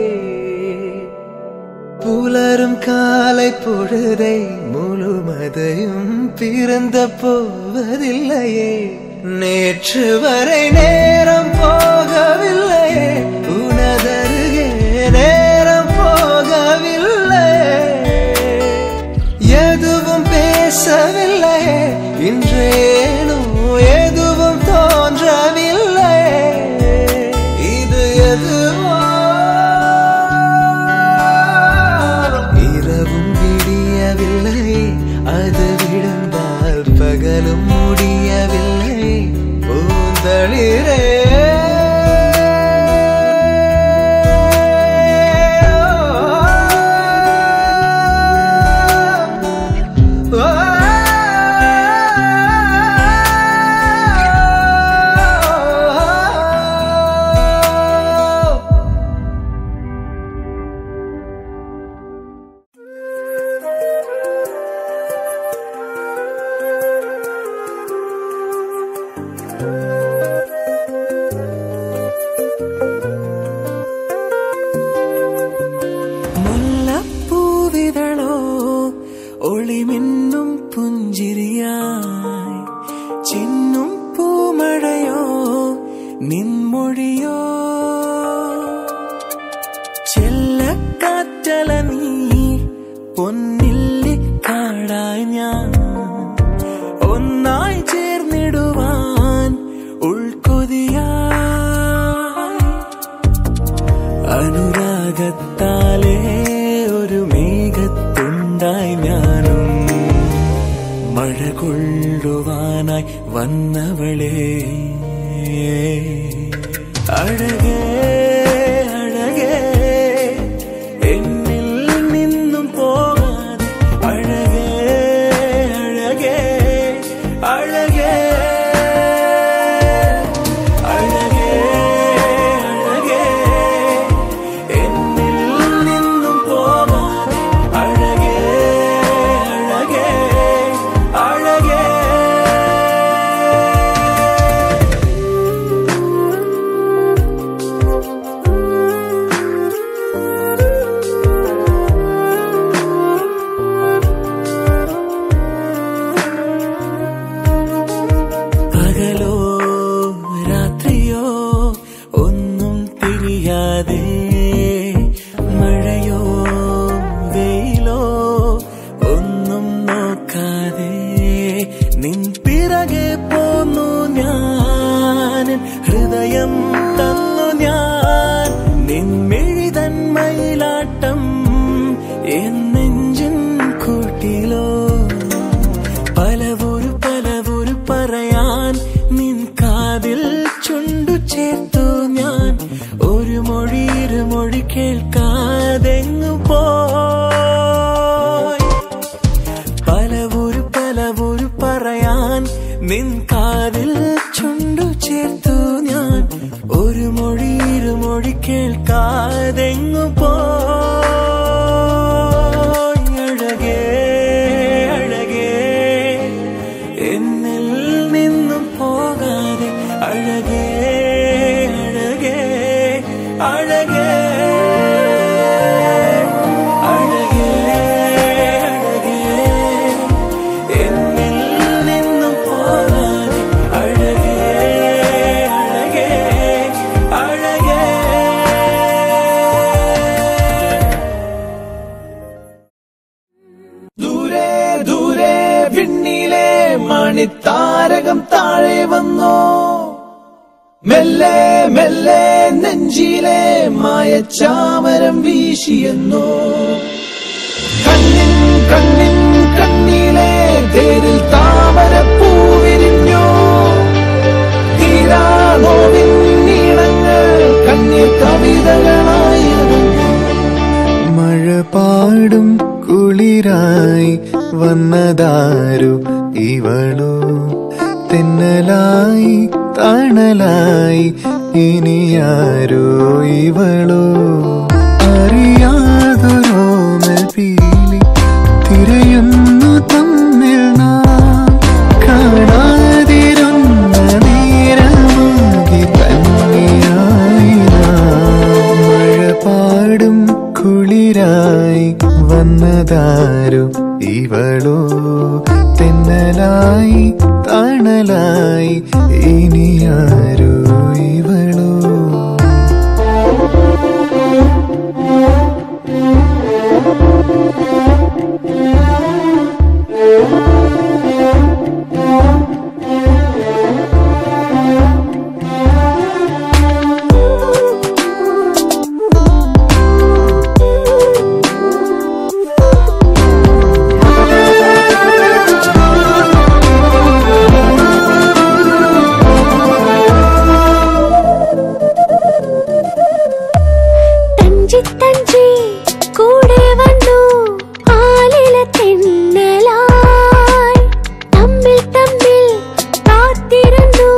புலரும் காலை பொழுதை முழுமதையும் பிறந்த போவதில்லையே நேற்று வரை நேரம் போகவில்லையே உனதருகே நேரம் போகவில்லை எதுவும் பேசவில்லை இன்றேனோ எதுவும் தோன்றவில்லை இது எதுவோ இரவும் விடியவில்லை அது விழுந்தால் பகலும் முடியவில்லை பூந்தளிரே മുല്ലപ്പൂവിതളോ ഒളിമിന്നും പുഞ്ചിരിയായി ചിന്നും പൂമഴയോ നിൻമൊഴിയോ ചെല്ലക്കാറ്റല നീ പൊന്നില്ലി കാടായി ഞാൻ ഒന്നായി ചേർന്നിടുവാൻ ഉൾക്കൊതിയായി അനുരാഗത്താലേ ഒരു മേഘത്തുണ്ടായി ഞാനും മഴ കൊള്ളുവാനായി വന്നവളെ അഴകേ അഴകേ എന്നിൽ നിന്നും പോകാതെ അഴകേ അഴകേ അഴകേ അഴകേ അഴകേ എന്നിൽ നിന്നും പോകാതെ അഴകേ അഴകേ അഴകേ പകലോ രാത്രിയോ ഒന്നും തിരിയാതെ മഴയോ വെയിലോ ഒന്നും നോക്കാതെ നിൻ പിറകെ പോന്നു ഞാൻ ഹൃദയം തന്നു ഞാൻ നിൻമെഴുതൻ മയിലാട്ടം എന്നെഞ്ചിൻ കൂട്ടിലോ പലവൊരു പലവൊരു പറയാൻ നിൻ കാതിൽ ചുണ്ടു ചേർത്തു ഞാൻ ഒരു മൊഴി ഇരുമൊഴി കേൾക്കാതെങ്ങു പോയി പലവൊരു പലവൊരു പറയാൻ നിൻ കാതിൽ ചുണ്ടു ചേർത്തു ഞാൻ ഒരു മൊഴി ഇരുമൊഴി കേൾക്കാതെങ്ങു പോയി അഴകേ അഴകേ എന്നിൽ നിന്നും പോകാതെ അഴകേ അഴകേ അഴകേ അഴകേ അഴകേ എന്നിൽ നിന്നും പോകാതെ അഴകേ അഴകേ അഴകേ ദൂരെ ദൂരെ വിണ്ണിലെ മണിത്താരകം താഴെ വന്നോ മെല്ലെ മെല്ലെ നെഞ്ചിലെ മായച്ചാമരം വീശിയെന്നോ കണ്ണിൻ കണ്ണിൻ കണ്ണിലെ തേരിൽ താമര പൂവിരിഞ്ഞോ തീരാനോവിൻ നീളങ്ങൾ കണ്ണീർ കവിതകളായി മഴ പാടും കുളിരായി വന്നതാരു ഇവളോ തെന്നലായി തണലായി ഇനിയാരോ ഇവളോ അറിയാതൊരോമൽ പീലി തിരയുന്നു തമ്മിൽ നാം കാണാതിരുന്ന ഇവളോ തെന്നലായി തണലായി ഇനിയാരോ ഇവളോ തഞ്ചി തഞ്ചി കൂടെ വന്നു ആലില തെന്നലായി തമ്മിൽ തമ്മിൽ കാത്തിരുന്നു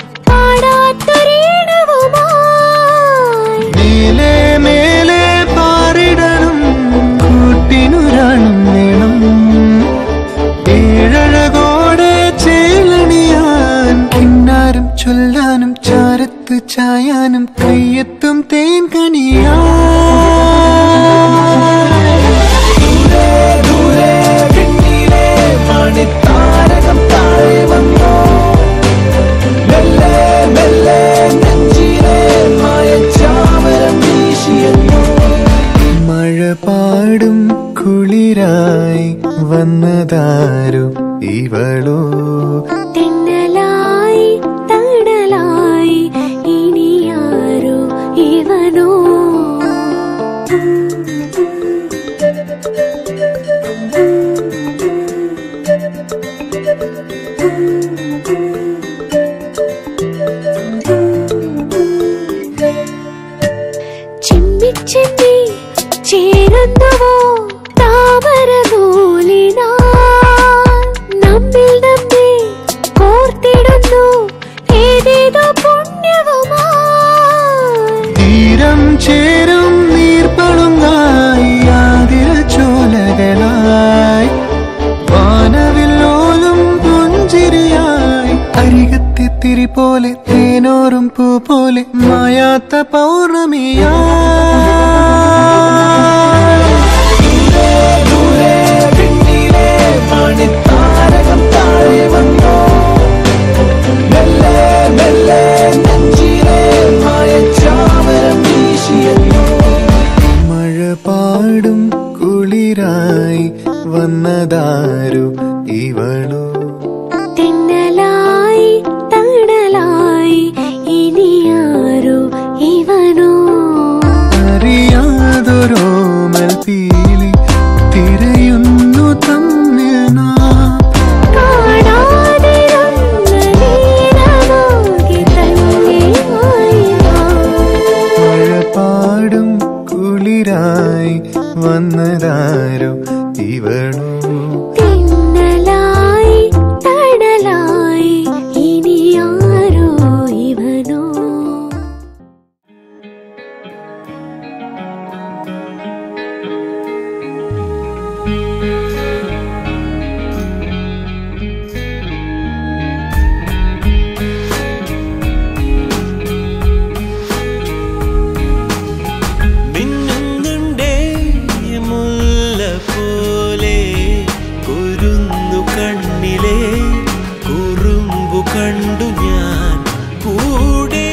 പാടാത്തൊരീണവുമായി മേലെ മേലെ പാറിടണം കൂട്ടിനുരാണം വേണം ഏഴഴകോടെ ചേലണിയാൻ കിന്നാരം ചൊല്ലാനും ചാരത്ത് ചായാനും കയ്യെത്തും തേൻ കണിയാ ദൂരെ ദൂരെ വിണ്ണിലെ മണിത്താരകം താഴെ വന്നോ മെല്ലെ മെല്ലെ നെഞ്ചിലെ മായച്ചാമരം വീശിയെന്നോ മഴ പാടും കുളിരായി വന്നതാരോ ഇവളോ തെന്നലായി തണലായി ഇനിയാരോ ഇവനോ ചിമ്മി ചിമ്മി ചേരുന്നുവോ താമര നൂലിനാ നമ്മിൽ നമ്മെ കോർത്തിടുന്നു ഏതേതോ പുണ്യവുമാ തീരം ചേരും നീർപ്പളുങ്ങായി ആതിര ചോലകളായി വാനവില്ലോലും പുഞ്ചിരിയായി അരികത്തെ തിരി പോലെ തേനോറും പൂ പോലെ മായാത്ത പൗർണമിയായി ദൂരെ വിണ്ണിലെ മണിത്താരകം താഴെ വന്നോ മെല്ലെ മെല്ലെ നെഞ്ചിലെ മായച്ചാമരം വീശിയെന്നോ മഴ പാടും കുളിരായി വന്നതാരു ഇവളോ തെന്നലായി തണലായി ഇനിയാരോ ഇവനോ അറിയാതൊരോമൽ പീലി തിരയുന്നു തമ്മിൽ നാം കാണാതിരുന്ന നീലമാകെ തന്നെയായി നാം. മഴ പാടും കുളിരായി വന്നതാരോ ഇവളോ തെന്നലായി തണലായി ഇനിയാരോ ഇവനോ മിന്നുന്നുണ്ടേ മുല്ല പോലെ കുരുന്നു കണ്ണിലെ കുറുമ്പു കണ്ടു ഞാൻ കൂടെ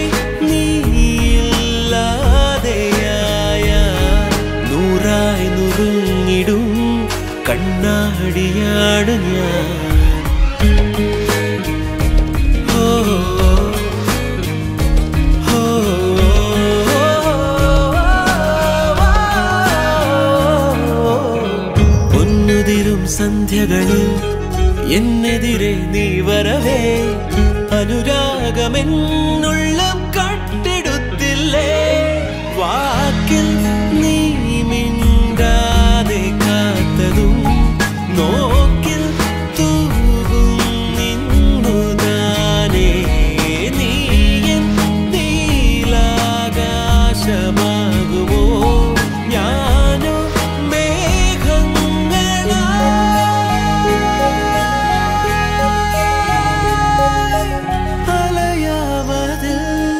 നീയില്ലാതെയായ നൂറായി നുറുങ്ങിടും കണ്ണാടിയാണ് ഞാൻ ഓ പൊന്നുതിരും സന്ധ്യകളിൽ എന്നെതിരെ നീ വരവേ അനുരാഗമെന്നുള്ളം കട്ടെടുത്തില്ലേ വാക്കിൽ നീ മിണ്ടാതെ കാത്തതും നോക്കിൽ തൂകും നിന്നു താനേ നീയൻ നീലാകാശമാകുമോ ഞാനോ മേഘങ്ങളാ അലയാവതിൽ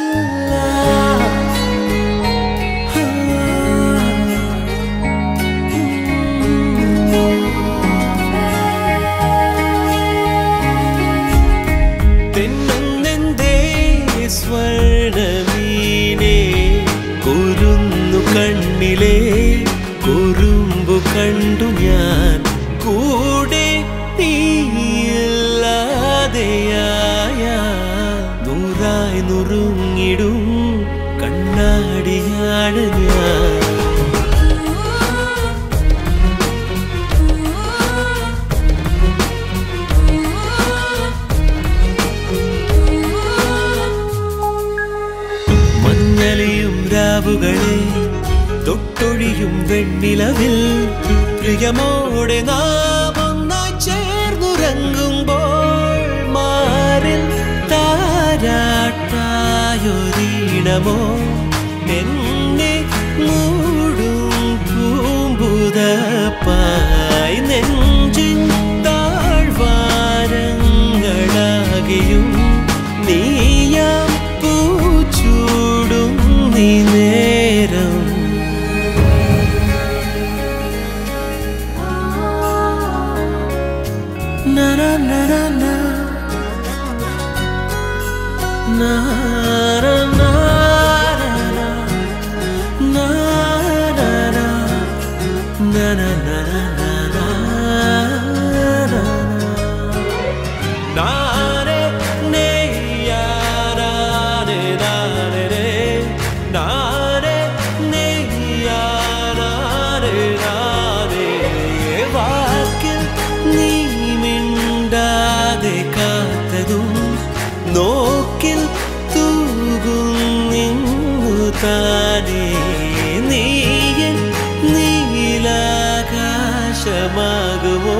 കണ്ടു ഞാൻ കൂടെ നീയില്ലാതെയായ നൂറായി നുറുങ്ങിടും കണ്ണാടിയാണ് ഞാൻ മഞ്ഞളിയും രാവുകളെ തൊട്ടൊഴിയും വെണ്ണിലവിൽ പ്രിയമോടെ നാം ഒന്നായി ചേർന്നുറങ്ങുമ്പോൾ മാറിൽ താരാട്ടായൊരീണമോ എന്നെ മൂടും പൂമ്പുതപ്പായി നെഞ്ചിൻ താഴ്വാരങ്ങളാകെയും നീയാം പൂച്ചൂടും നീ നേരം na na na na na na na na na na na na na na നാരെ നെയ്യാനാരെ നാരെ നാരെ നെയ്യാനാരെ നാരെ വാക്കിൽ നീ മിണ്ടാതെ കാത്തതും നോക്കിൽ തൂകും നിന്നു താനേ നീയൻ നീലാകാശമാകുമോ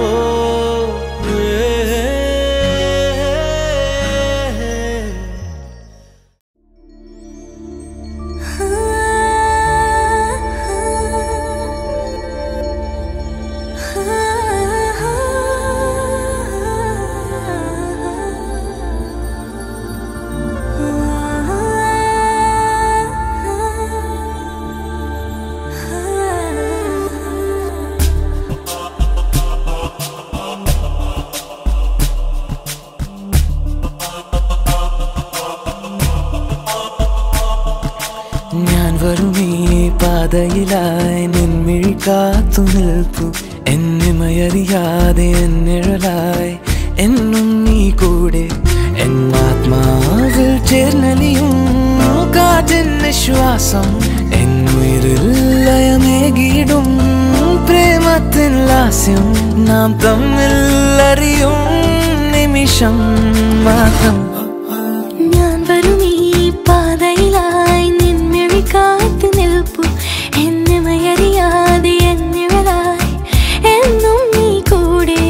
ഞാൻ വരും ഈ പാതയിലായി നിൻമിഴി കാത്തു നിൽപ്പു എന്നിമയറിയാതെ എന്നിഴലായി എന്നും നീ കൂടെ എന്നാത്മാവിൽ ചേർന്നലിയും കാറ്റിൻ ശ്വാസം എന്നുയിരിൽ ലയമേകിടും പ്രേമത്തിൻ ലാസ്യം നാം തമ്മിൽ അറിയും നിമിഷം മാത്രം ഞാൻ വരും ഈ പാതയിലായി നിൻമിഴി കാത്തു നിൽപ്പു എന്നിമയറിയാതെ എന്നിവളായി എന്നും നീ കൂടെ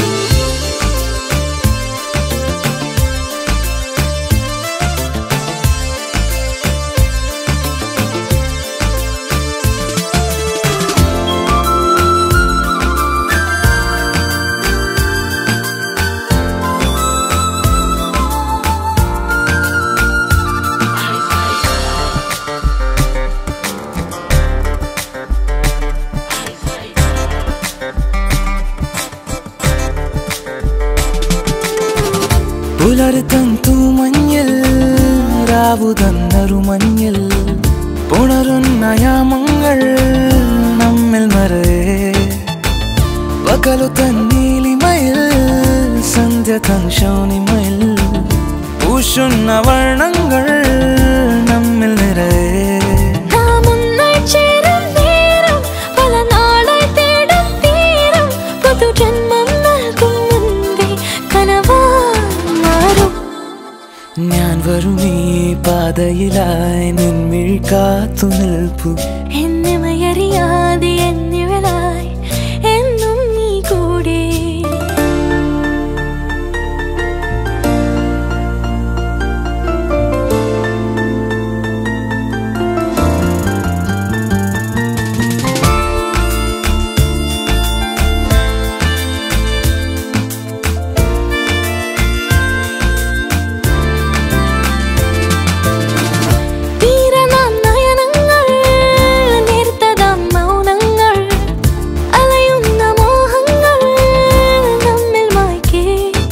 പുലർത്തം തൂമഞ്ഞിൽ രാവുതന്നറുമഞ്ഞിൽ പുണരുന്ന യാമങ്ങൾ നമ്മിൽ മറയെ പകലു തന്നീലിമയിൽ സന്ധ്യ തൻ ശൗനിമയിൽ പൂശുന്ന വർണ്ണങ്ങൾ നമ്മിൽ നിറയെ നാം ഒന്നായി ചേരും നേരം പല നാളായി തേടും തീരം പുതുജന്മം നൽകും മുൻപേ കനവായി മാറും ഞാൻ വരും ഈ പാതയിലായി നിൻമിഴി കാത്തു നിൽപ്പു എന്നിമയറിയാതെ എന്നിവളായി എന്നും നീ കൂടെ തീരനാം നയനങ്ങൾ നേർത്തതാം മൗനങ്ങൾ അലയുന്ന മോഹങ്ങൾ നമ്മിൽ മായ്ക്കേ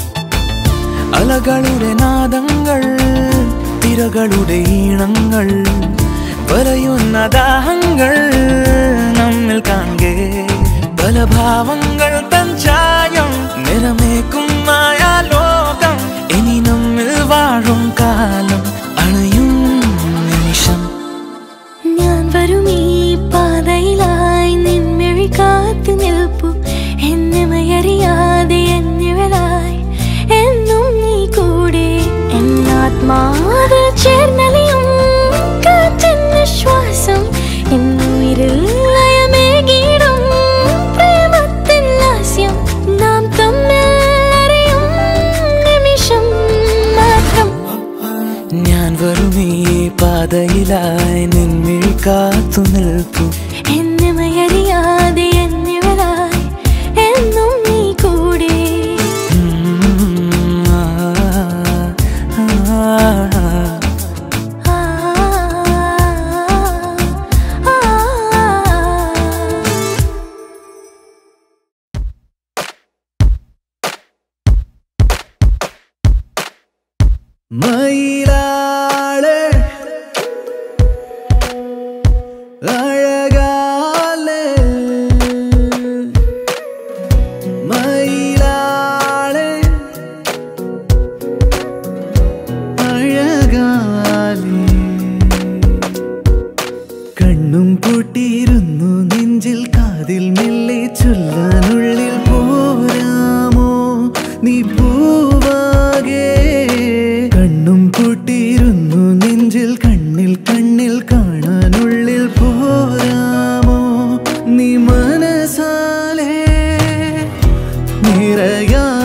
അലകളുടെ നാദങ്ങൾ തിരകളുടെ ഈണങ്ങൾ വരയുന്ന ദാഹങ്ങൾ നമ്മിൽ കാണുകേ ഭാവങ്ങൾ തഞ്ചായം നിറമേക്കും മായാലോകം ഇനി നമ്മിൽ വാഴും കാലം അണയും നിമിഷം ഞാൻ വരും ഈ പാതയിലായി നിൻമിഴി കാത്തു നിൽപ്പു എന്നുമയറിയാതെ എന്നിവളായി എന്നും നീ കൂടെ എന്നാത്മാവിൽ ചേർന്നലിയും കാറ്റെന്ന ശ്വാസം എന്നുയിരിൽ ലയമേകിടും പ്രേമത്തിൻ ലാസ്യം നാം തമ്മിൽ അറിയും നിമിഷം മാത്രം ഞാൻ വരും ഈ പാതയിലായി നിൻമിഴി കാത്തു നിൽപ്പു എന്നുമയറിയാതെ എന്നിവളായി എന്നും നീ കൂടെ ഉം, ആ, ആ, ആ. ആ, ആ, ആ. മയിലാളെ അഴകാലെ മയിലാളെ അഴകാലെ കണ്ണും പൂട്ടിയിരുന്നു നെഞ്ചിൽ കാതിൽ മെല്ലെ ചൊല്ലാനുള്ളിൽ പോരാമോ നീ പൂവാകെ കണ്ണും പൂട്ടിയിരുന്നു നെഞ്ചിൽ കണ്ണിൽ കണ്ണിൽ കാണാനുള്ളിൽ പോരാമോ നീ മനസാലേ നിറയാ